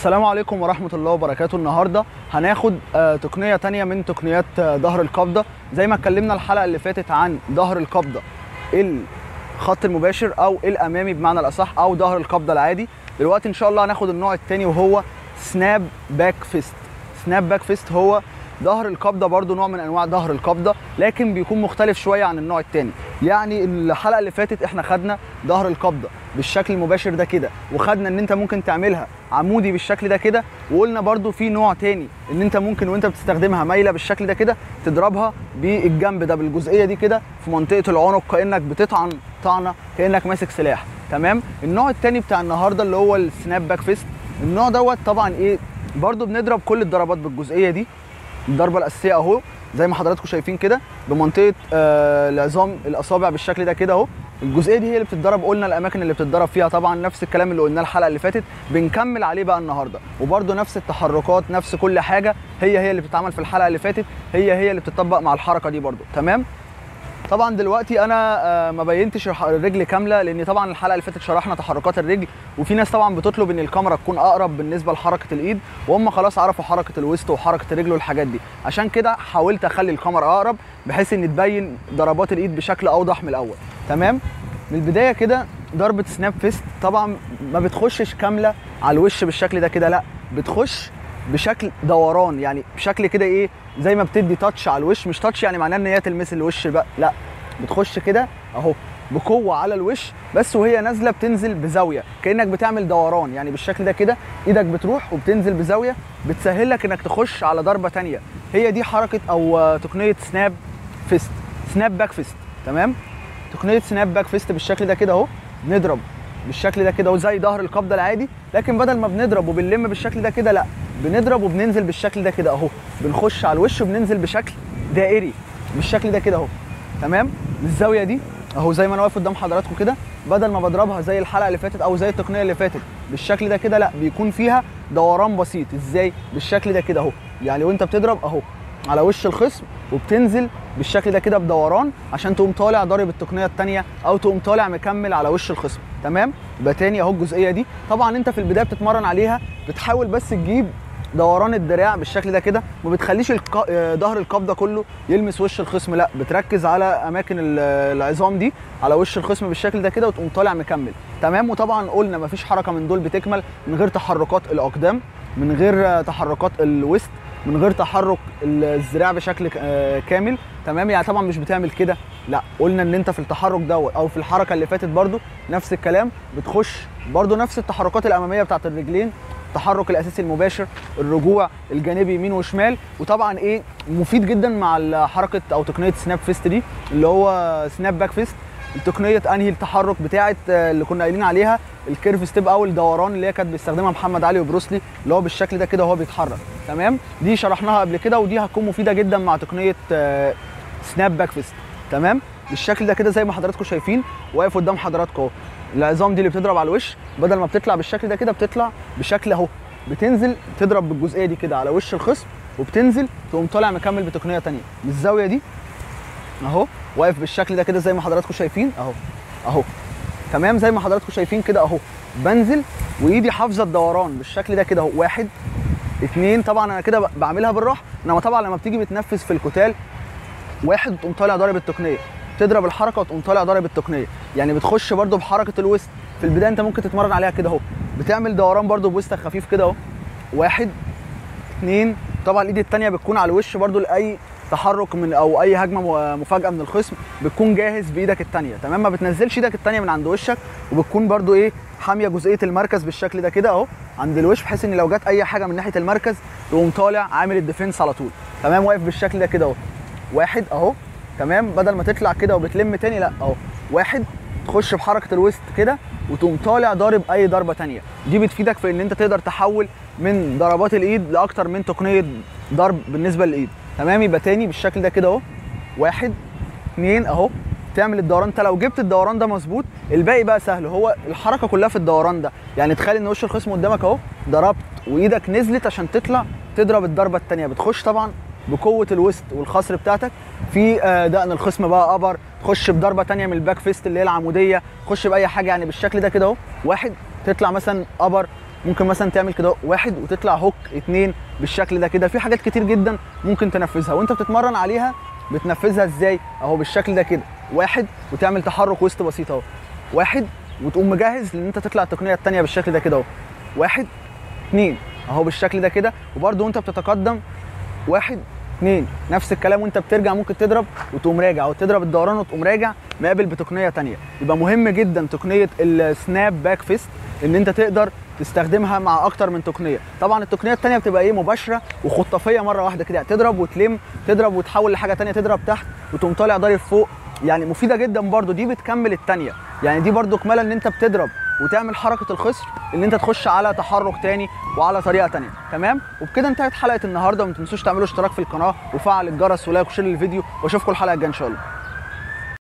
السلام عليكم ورحمة الله وبركاته النهاردة هناخد آه، تقنية تانية من تقنيات آه، ظهر القبضة زي ما اتكلمنا الحلقة اللي فاتت عن ظهر القبضة الخط المباشر أو الأمامي بمعنى الأصح أو ظهر القبضة العادي دلوقتي إن شاء الله هناخد النوع التاني وهو سناب باك فيست سناب باك فيست هو ظهر القبضه برضو نوع من انواع ظهر القبضه لكن بيكون مختلف شويه عن النوع التاني يعني الحلقه اللي فاتت احنا خدنا ظهر القبضه بالشكل المباشر ده كده وخدنا ان انت ممكن تعملها عمودي بالشكل ده كده وقلنا برضو في نوع تاني ان انت ممكن وانت بتستخدمها مايله بالشكل ده كده تضربها بالجنب ده بالجزئيه دي كده في منطقه العنق كانك بتطعن طعنه كانك ماسك سلاح تمام النوع التاني بتاع النهارده اللي هو السناب باك فيست النوع دوت طبعا ايه برضو بنضرب كل الضربات بالجزئيه دي الضربه الاساسيه اهو زي ما حضراتكم شايفين كده بمنطقه آه العظام الاصابع بالشكل ده كده اهو الجزئيه دي هي اللي بتتضرب قلنا الاماكن اللي بتتضرب فيها طبعا نفس الكلام اللي قلناه الحلقه اللي فاتت بنكمل عليه بقى النهارده وبرده نفس التحركات نفس كل حاجه هي هي اللي بتتعمل في الحلقه اللي فاتت هي هي اللي بتطبق مع الحركه دي برده تمام طبعا دلوقتي انا آه، ما بينتش الح- الرجل كامله لان طبعا الحلقه اللي فاتت شرحنا تحركات الرجل وفي ناس طبعا بتطلب ان الكاميرا تكون اقرب بالنسبه لحركه الايد وهم خلاص عرفوا حركه الوسط وحركه الرجل والحاجات دي عشان كده حاولت اخلي الكاميرا اقرب بحيث ان تبين ضربات الايد بشكل اوضح من الاول تمام من البدايه كده ضربه سناب فيست طبعا ما بتخشش كامله على الوش بالشكل ده كده لا بتخش بشكل دوران يعني بشكل كده ايه زي ما بتدي تاتش على الوش مش تاتش يعني معناه ان هي تلمس الوش بقى لا بتخش كده اهو بقوه على الوش بس وهي نازله بتنزل بزاويه كانك بتعمل دوران يعني بالشكل ده كده ايدك بتروح وبتنزل بزاويه بتسهل لك انك تخش على ضربه تانية هي دي حركه او آه، تقنيه سناب فيست سناب باك فيست تمام تقنيه سناب باك فيست بالشكل ده كده اهو بنضرب بالشكل ده كده اهو زي ظهر القبضه العادي لكن بدل ما بنضرب وبنلم بالشكل ده كده لا بنضرب وبننزل بالشكل ده كده اهو بنخش على الوش وبننزل بشكل دائري بالشكل ده كده اهو تمام الزاويه دي اهو زي ما انا واقف قدام حضراتكم كده بدل ما بضربها زي الحلقه اللي فاتت او زي التقنيه اللي فاتت بالشكل ده كده لا بيكون فيها دوران بسيط ازاي بالشكل ده كده اهو يعني وانت بتضرب اهو على وش الخصم وبتنزل بالشكل ده كده بدوران عشان تقوم طالع ضارب التقنيه الثانيه او تقوم طالع مكمل على وش الخصم تمام يبقى تاني اهو الجزئيه دي طبعا انت في البدايه بتتمرن عليها بتحاول بس تجيب دوران الدراع بالشكل ده كده ما بتخليش الق- آه، ظهر القبضه كله يلمس وش الخصم لا بتركز على اماكن ال- العظام دي على وش الخصم بالشكل ده كده وتقوم طالع مكمل تمام وطبعا قلنا ما فيش حركه من دول بتكمل من غير تحركات الاقدام من غير آه، تحركات الوسط من غير تحرك ال- الذراع بشكل ك- آه، كامل تمام يعني طبعا مش بتعمل كده لا قلنا ان انت في التحرك دوت او في الحركه اللي فاتت برضو نفس الكلام بتخش برضو نفس التحركات الاماميه بتاعت الرجلين التحرك الاساسي المباشر الرجوع الجانبي يمين وشمال وطبعا ايه مفيد جدا مع حركه او تقنيه سناب فيست دي اللي هو سناب باك فيست التقنيه انهي التحرك بتاعه آه، اللي كنا قايلين عليها الكيرف ستيب او الدوران اللي هي كانت بيستخدمها محمد علي وبروسلي اللي هو بالشكل ده كده وهو بيتحرك تمام دي شرحناها قبل كده ودي هتكون مفيده جدا مع تقنيه آه، سناب باك فيست تمام بالشكل ده كده زي ما حضراتكم شايفين واقف قدام حضراتكم اهو العظام دي اللي بتضرب على الوش بدل ما بتطلع بالشكل ده كده بتطلع بشكل اهو بتنزل تضرب بالجزئيه دي كده على وش الخصم وبتنزل تقوم طالع مكمل بتقنيه تانية بالزاويه دي اهو واقف بالشكل ده كده زي ما حضراتكم شايفين اهو اهو تمام زي ما حضراتكم شايفين كده اهو بنزل وايدي حافظه الدوران بالشكل ده كده اهو واحد اتنين طبعا انا كده ب- بعملها بالراحه انما طبعا لما بتيجي بتنفذ في الكتال واحد وتقوم طالع ضارب التقنيه تضرب الحركه وتقوم طالع ضارب التقنيه يعني بتخش برده بحركه الوسط في البدايه انت ممكن تتمرن عليها كده اهو بتعمل دوران برده بوسطك خفيف كده اهو واحد اتنين طبعا الايد التانية بتكون على الوش برده لاي تحرك من او اي هجمه م- مفاجاه من الخصم بتكون جاهز بايدك التانية تمام ما بتنزلش ايدك التانية من عند وشك وبتكون برده ايه حاميه جزئيه المركز بالشكل ده كده اهو عند الوش بحيث ان لو جت اي حاجه من ناحيه المركز تقوم طالع عامل الديفنس على طول تمام واقف بالشكل ده كده اهو واحد اهو تمام بدل ما تطلع كده وبتلم تاني لا اهو واحد تخش بحركه الوسط كده وتقوم طالع ضارب اي ضربه تانية دي بتفيدك في ان انت تقدر تحول من ضربات الايد لاكتر من تقنيه ضرب بالنسبه للايد تمام يبقى تاني بالشكل ده كده اهو واحد اتنين اهو تعمل الدوران انت لو جبت الدوران ده مظبوط الباقي بقى سهل هو الحركه كلها في الدوران ده يعني تخيل ان وش الخصم قدامك اهو ضربت وايدك نزلت عشان تطلع تضرب الضربه الثانيه بتخش طبعا بقوه الوسط والخصر بتاعتك في آه، دقن الخصم بقى ابر تخش بضربه تانية من الباك فيست اللي هي العموديه تخش باي حاجه يعني بالشكل ده كده اهو واحد تطلع مثلا ابر ممكن مثلا تعمل كده واحد وتطلع هوك اتنين بالشكل ده كده في حاجات كتير جدا ممكن تنفذها وانت بتتمرن عليها بتنفذها ازاي اهو بالشكل ده كده واحد وتعمل تحرك وسط بسيط اهو واحد وتقوم مجهز لان انت تطلع التقنيه الثانيه بالشكل ده كده اهو واحد اتنين اهو بالشكل ده كده وبرده وانت بتتقدم واحد اتنين نفس الكلام وانت بترجع ممكن تضرب وتقوم راجع او تضرب الدوران وتقوم راجع مقابل بتقنيه تانية يبقى مهم جدا تقنيه السناب باك فيست ان انت تقدر تستخدمها مع اكتر من تقنيه طبعا التقنيه التانية بتبقى ايه مباشره وخطافيه مره واحده كده تضرب وتلم تضرب وتحول لحاجه تانية تضرب تحت وتقوم طالع ضارب فوق يعني مفيده جدا برضو دي بتكمل التانية يعني دي برضو كماله ان انت بتضرب وتعمل حركه الخصر ان انت تخش على تحرك تاني وعلى طريقه تانية تمام وبكده انتهت حلقه النهارده وما تنسوش تعملوا اشتراك في القناه وفعل الجرس ولايك وشير الفيديو واشوفكم الحلقه الجايه ان شاء الله